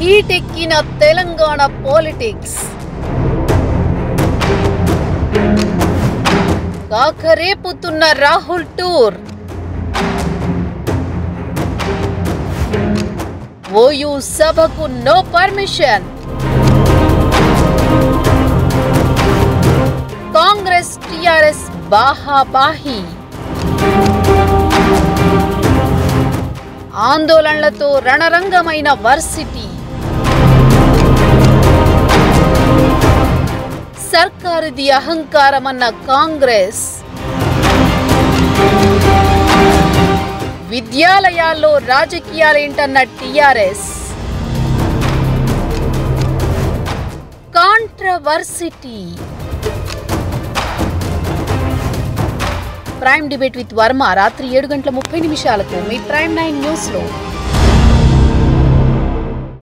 హీటెక్కిన Telangana politics కాకరేపుతున్న Rahul tour OU సభకు no permission Congress TRS బాహాబాహి ఆందోళనలతో రణరంగమైన వర్సిటీ సర్కారుది అహంకారమన్న కాంగ్రెస్ విద్యాలయాల్లో రాజకీయాలేంటన్న టిఆర్ఎస్ కాంట్రవర్సిటీ ప్రైమ్ డిబేట్ విత్ వర్మ రాత్రి ఏడు గంటల ముప్పై నిమిషాలకు మీ ప్రైమ్ నైన్ న్యూస్లో